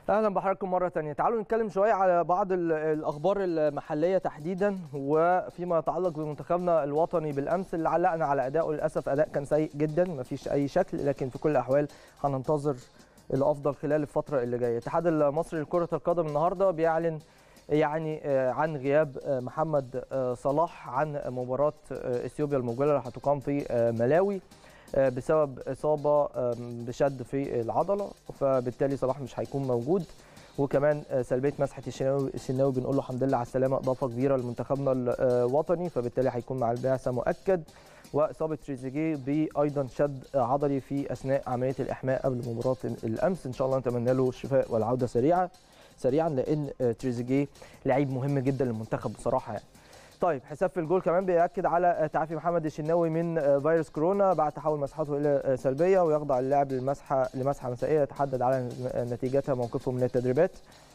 اهلا بحضراتكم مره تانية تعالوا نتكلم شويه على بعض ال- الاخبار المحليه تحديدا وفيما يتعلق بمنتخبنا الوطني بالامس اللي علقنا على ادائه للاسف اداء كان سيء جدا ما فيش اي شكل لكن في كل الاحوال هننتظر الافضل خلال الفتره اللي جايه الاتحاد المصري لكره القدم النهارده بيعلن يعني آه، عن غياب آه، محمد آه، صلاح عن مباراه آه، اثيوبيا الموجوده اللي هتقام في آه، ملاوي آه، بسبب اصابه آم، بشد في العضله فبالتالي صلاح مش هيكون موجود وكمان آه، سلبيه مسحه الشناوي الشناوي بنقول له الحمد لله على السلامه اضافه كبيره لمنتخبنا الوطني فبالتالي هيكون مع البعثه مؤكد واصابه تريزيجيه بايضا شد عضلي في اثناء عمليه الاحماء قبل مباراه الامس ان شاء الله نتمنى له الشفاء والعوده سريعه سريعا لان آه، تريزيجيه لعيب مهم جدا للمنتخب بصراحه يعني طيب حساب في الجول كمان بيأكد على تعافي محمد الشناوي من فيروس كورونا بعد تحول مسحته الى سلبيه ويخضع اللاعب للمسحه لمسحه مسائيه يتحدد على نتيجتها موقفه من التدريبات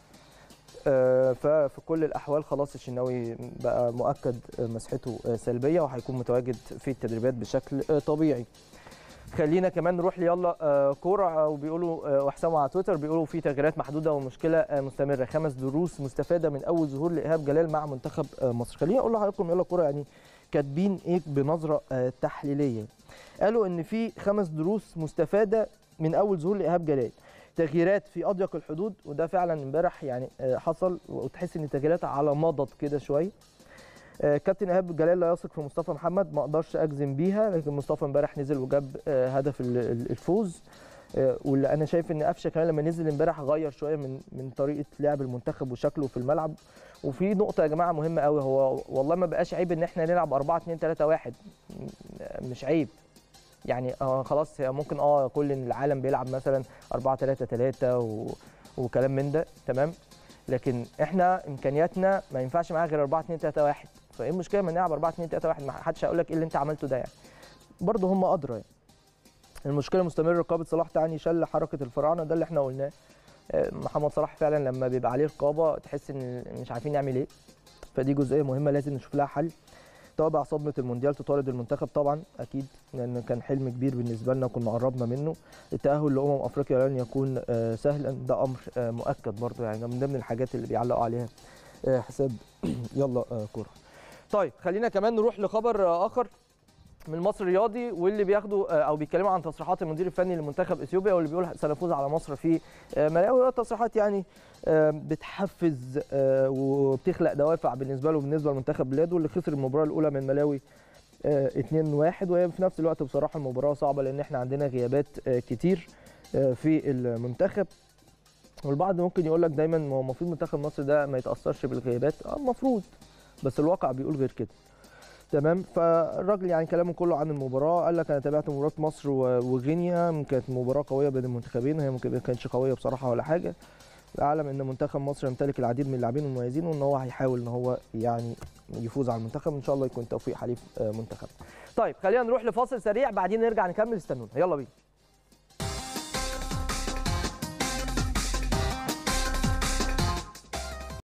آه، ففي كل الاحوال خلاص الشناوي بقى مؤكد مسحته سلبيه وهيكون متواجد في التدريبات بشكل آه، طبيعي خلينا كمان نروح ليلا آه، كوره آه، وبيقولوا آه، وحسام على تويتر بيقولوا في تغييرات محدوده ومشكله آه، مستمره خمس دروس مستفاده من اول ظهور لايهاب جلال مع منتخب آه، مصر خليني اقول لحضراتكم يلا كوره يعني كاتبين ايه بنظره آه، تحليليه قالوا ان في خمس دروس مستفاده من اول ظهور لايهاب جلال تغييرات في اضيق الحدود وده فعلا امبارح يعني آه، حصل وتحس ان تغييرات على مضض كده شويه آه، كابتن ايهاب جلال لا يثق في مصطفى محمد ما اقدرش اجزم بيها لكن مصطفى امبارح نزل وجاب آه، هدف ال- ال- الفوز آه، واللي انا شايف ان قفشه كمان لما نزل امبارح غير شويه من من طريقه لعب المنتخب وشكله في الملعب وفي نقطه يا جماعه مهمه قوي هو والله ما بقاش عيب ان احنا نلعب 4 2 3 1 م- مش عيب يعني آه خلاص هي ممكن اه كل العالم بيلعب مثلا 4 3 3 و... وكلام من ده تمام لكن احنا امكانياتنا ما ينفعش معاها غير 4 2 3 1 فايه المشكله ما نلعب 4 2 3 1 ما حدش هيقول لك ايه اللي انت عملته ده يعني برضه هم ادرى يعني المشكله مستمره رقابه صلاح تعني شل حركه الفراعنه ده اللي احنا قلناه آه، محمد صلاح فعلا لما بيبقى عليه رقابه تحس ان مش عارفين نعمل ايه فدي جزئيه مهمه لازم نشوف لها حل تابع صدمه المونديال تطارد المنتخب طبعا اكيد لان كان حلم كبير بالنسبه لنا كنا قربنا منه التاهل لامم افريقيا لن يكون آه، سهلا ده امر آه، مؤكد برضه يعني ده من ضمن الحاجات اللي بيعلقوا عليها آه، حساب يلا آه، كوره طيب خلينا كمان نروح لخبر آه، اخر من مصر الرياضي واللي بياخدوا آه، او بيتكلموا عن تصريحات المدير الفني لمنتخب اثيوبيا واللي بيقول سنفوز على مصر في آه، ملاوي تصريحات يعني آه، بتحفز آه، وبتخلق دوافع بالنسبه له بالنسبه لمنتخب بلاده اللي خسر المباراه الاولى من ملاوي 2-1 وهي في نفس الوقت بصراحه المباراه صعبه لان احنا عندنا غيابات آه، كتير آه، في المنتخب والبعض ممكن يقول لك دايما ما هو المفروض منتخب مصر ده ما يتاثرش بالغيابات اه المفروض بس الواقع بيقول غير كده تمام فالراجل يعني كلامه كله عن المباراه قال لك انا تابعت مباراه مصر و- وغينيا كانت مباراه قويه بين المنتخبين هي ممكن ما كانتش قويه بصراحه ولا حاجه اعلم ان منتخب مصر يمتلك العديد من اللاعبين المميزين وان هو هيحاول ان هو يعني يفوز على المنتخب ان شاء الله يكون توفيق حليف آه، منتخب طيب خلينا نروح لفاصل سريع بعدين نرجع نكمل استنونا يلا بينا